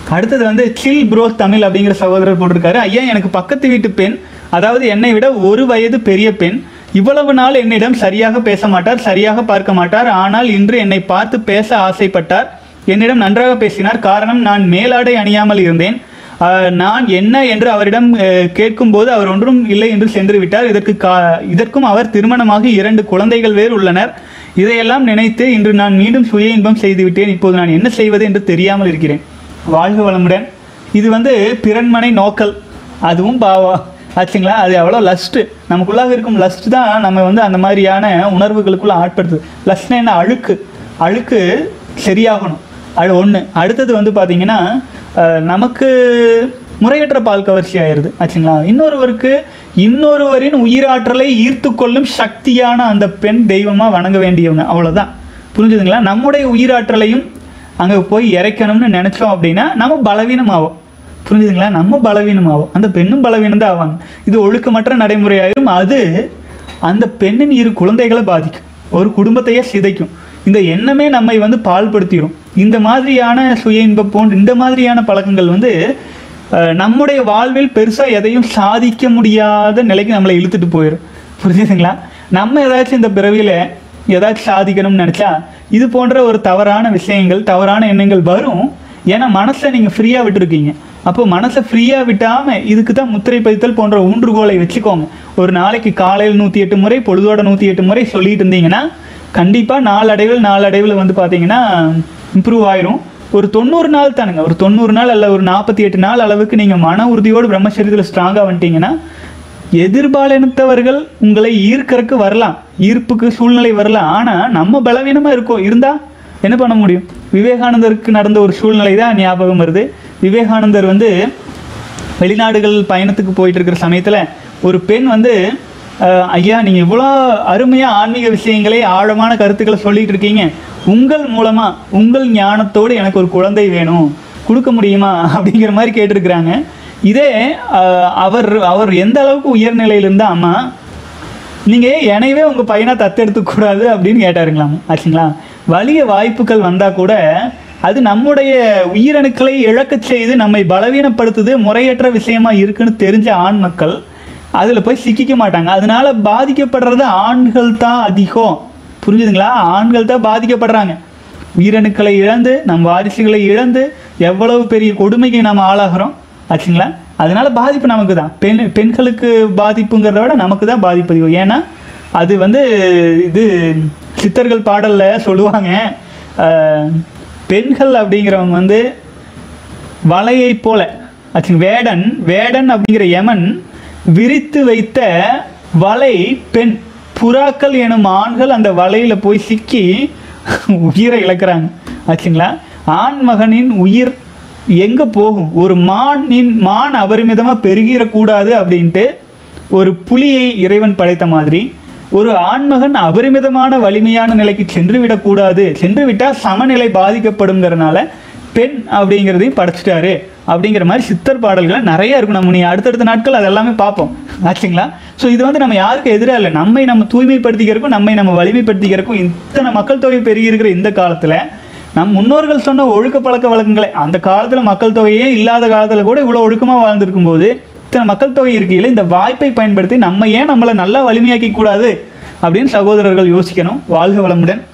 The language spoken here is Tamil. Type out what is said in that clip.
அடுத்தது வந்து சில் ப்ரோ தமிழ் அப்படிங்கிற சகோதரர் போட்டிருக்காரு ஐயா எனக்கு பக்கத்து வீட்டு பெண் அதாவது என்னை விட ஒரு வயது பெரிய பெண் இவ்வளவு நாள் என்னிடம் சரியாக பேச மாட்டார் சரியாக பார்க்க மாட்டார் ஆனால் இன்று என்னை பார்த்து பேச ஆசைப்பட்டார் என்னிடம் நன்றாக பேசினார் காரணம் நான் மேலாடை அணியாமல் இருந்தேன் ஆஹ், நான் என்ன என்று அவரிடம் அஹ், கேட்கும்போது அவர் ஒன்றும் இல்லை என்று சென்று விட்டார் இதற்கு கா இதற்கும் அவர் திருமணமாகி இரண்டு குழந்தைகள் வேறு உள்ளனர் இதையெல்லாம் நினைத்து இன்று நான் மீண்டும் சுய இன்பம் செய்து விட்டேன் இப்போது நான் என்ன செய்வது என்று தெரியாமல் இருக்கிறேன் வாழ்க வளமுடன் இது வந்து பிறன்மனை நோக்கல் அதுவும் பாவா ஆச்சுங்களா அது எவ்வளோ லஸ்ட்டு நமக்குள்ளாக இருக்கும் லஸ்ட் தான் நம்ம வந்து அந்த மாதிரியான உணர்வுகளுக்குள்ள ஆட்படுத்துது லஸ்ட்னா என்ன அழுக்கு அழுக்கு சரியாகணும் அது ஒன்று அடுத்தது வந்து பார்த்தீங்கன்னா அஹ், நமக்கு முறையற்ற பால் கவர்ச்சி ஆயிடுது ஆச்சுங்களா இன்னொருவருக்கு இன்னொருவரின் உயிராற்றலை ஈர்த்து கொள்ளும் சக்தியான அந்த பெண் தெய்வமாக வணங்க வேண்டியவங்க அவ்வளோதான் புரிஞ்சுதுங்களா நம்முடைய உயிராற்றலையும் அங்கே போய் இறைக்கணும்னு நினச்சோம் அப்படின்னா நம்ம பலவீனமாவோம் புரிஞ்சுதுங்களா நம்ம பலவீனமாகும் அந்த பெண்ணும் பலவீனம் தான் ஆவாங்க இது ஒழுக்கமற்ற நடைமுறையாயிரும் அது அந்த பெண்ணின் இரு குழந்தைகளை பாதிக்கும் ஒரு குடும்பத்தையே சிதைக்கும் இந்த எண்ணமே நம்மை வந்து பால்படுத்திடும் இந்த மாதிரியான சுய இன்பம் போன்ற இந்த மாதிரியான பழக்கங்கள் வந்து அஹ், நம்முடைய வாழ்வில் பெருசாக எதையும் சாதிக்க முடியாத நிலைக்கு நம்மளை இழுத்துட்டு போயிடும் புரிஞ்சுதுங்களா நம்ம ஏதாச்சும் இந்த பிறவியில் ஏதாச்சும் சாதிக்கணும்னு நினச்சா இது போன்ற ஒரு தவறான விஷயங்கள் தவறான எண்ணங்கள் வரும் ஏன்னா மனசை நீங்கள் ஃப்ரீயாக விட்டுருக்கீங்க அப்போ மனசை ஃப்ரீயாக விட்டாமல் இதுக்கு தான் முத்திரை பதித்தல் போன்ற ஊன்றுகோலை வச்சுக்கோங்க ஒரு நாளைக்கு காலையில் நூற்றி எட்டு முறை பொழுதோட நூற்றி எட்டு முறை சொல்லிட்டு இருந்தீங்கன்னா கண்டிப்பாக நாளடைவில் நாளடைவில் வந்து பார்த்தீங்கன்னா இம்ப்ரூவ் ஆயிரும் ஒரு தொண்ணூறு நாள் தானுங்க ஒரு தொண்ணூறு நாள் அல்ல ஒரு நாற்பத்தி எட்டு நாள் அளவுக்கு நீங்கள் மன உறுதியோடு பிரம்மச்சரியத்தில் ஸ்ட்ராங்காக வந்துட்டீங்கன்னா எதிர்பாலினத்தவர்கள் உங்களை ஈர்க்கறக்கு வரலாம் ஈர்ப்புக்கு சூழ்நிலை வரலாம் ஆனால் நம்ம பலவீனமாக இருக்கோம் இருந்தால் என்ன பண்ண முடியும் விவேகானந்தருக்கு நடந்த ஒரு சூழ்நிலை தான் ஞாபகம் வருது விவேகானந்தர் வந்து வெளிநாடுகள் பயணத்துக்கு போயிட்டு இருக்கிற சமயத்தில் ஒரு பெண் வந்து அஹ், ஐயா நீங்கள் இவ்வளோ அருமையாக ஆன்மீக விஷயங்களை ஆழமான கருத்துக்களை சொல்லிட்டு இருக்கீங்க உங்கள் மூலமாக உங்கள் ஞானத்தோடு எனக்கு ஒரு குழந்தை வேணும் கொடுக்க முடியுமா அப்படிங்கிற மாதிரி கேட்டிருக்கிறாங்க இதே அஹ், அவர் அவர் எந்த அளவுக்கு உயர்நிலையில் இருந்தா அம்மா நீங்கள் எனவே உங்கள் பையனை தத்தெடுத்துக்க கூடாது அப்படின்னு கேட்டாருங்களாம் ஆச்சுங்களா வலிய வாய்ப்புகள் வந்தால் கூட அது நம்முடைய உயிரணுக்களை இழக்கச் செய்து நம்மை பலவீனப்படுத்துது முறையற்ற விஷயமா இருக்குன்னு தெரிஞ்ச ஆண் மக்கள் அதில் போய் சிக்கிக்க மாட்டாங்க அதனால பாதிக்கப்படுறது ஆண்கள் தான் அதிகம் புரிஞ்சுதுங்களா ஆண்கள் தான் பாதிக்கப்படுறாங்க உயிரணுக்களை இழந்து நம் வாரிசுகளை இழந்து எவ்வளவு பெரிய கொடுமைக்கு நாம் ஆளாகிறோம் ஆச்சுங்களா அதனால பாதிப்பு நமக்கு தான் பெண் பெண்களுக்கு பாதிப்புங்கிறத விட நமக்கு தான் பாதிப்பு அதிகம் ஏன்னா அது வந்து இது சித்தர்கள் பாடலில் சொல்லுவாங்க அஹ், பெண்கள் அப்படிங்கிறவங்க வந்து வலையை போல ஆச்சுங்க வேடன் வேடன் அப்படிங்கிற யமன் விரித்து வைத்த வலை பெண் புறாக்கள் எனும் ஆண்கள் அந்த வலையில போய் சிக்கி உயிரை இழக்கிறாங்க ஆச்சுங்களா ஆண் மகனின் உயிர் எங்க போகும் ஒரு மானின் மான் அபரிமிதமா பெருகிடக்கூடாது அப்படின்ட்டு ஒரு புலியை இறைவன் படைத்த மாதிரி ஒரு ஆண்மகன் அபரிமிதமான வலிமையான நிலைக்கு சென்று விடக்கூடாது சென்று விட்டால் சமநிலை பாதிக்கப்படுங்கிறனால பெண் அப்படிங்கிறதையும் படைச்சிட்டாரு அப்படிங்கிற மாதிரி சித்தர் பாடல்கள் நிறைய இருக்கும் நம்ம நீ அடுத்தடுத்த நாட்கள் அது எல்லாமே பார்ப்போம் ஆச்சுங்களா ஸோ இது வந்து நம்ம யாருக்கும் எதிராக இல்லை நம்மை நம்ம தூய்மைப்படுத்திக்கிறக்கும் நம்மை நம்ம வலிமைப்படுத்திக்கிறக்கும் இத்தனை மக்கள் தொகை பெருகி இருக்கிற இந்த காலத்தில் நம் முன்னோர்கள் சொன்ன ஒழுக்க பழக்க வழக்கங்களை அந்த காலத்தில் மக்கள் தொகையே இல்லாத காலத்தில் கூட இவ்வளோ ஒழுக்கமாக வாழ்ந்திருக்கும் போது இத்தனை மக்கள் தொகை இருக்கையில் இந்த வாய்ப்பை பயன்படுத்தி நம்ம ஏன் நம்மளை நல்லா வலிமையாக்கி கூடாது அப்படின்னு சகோதரர்கள் யோசிக்கணும் வாழ்க வளமுடன்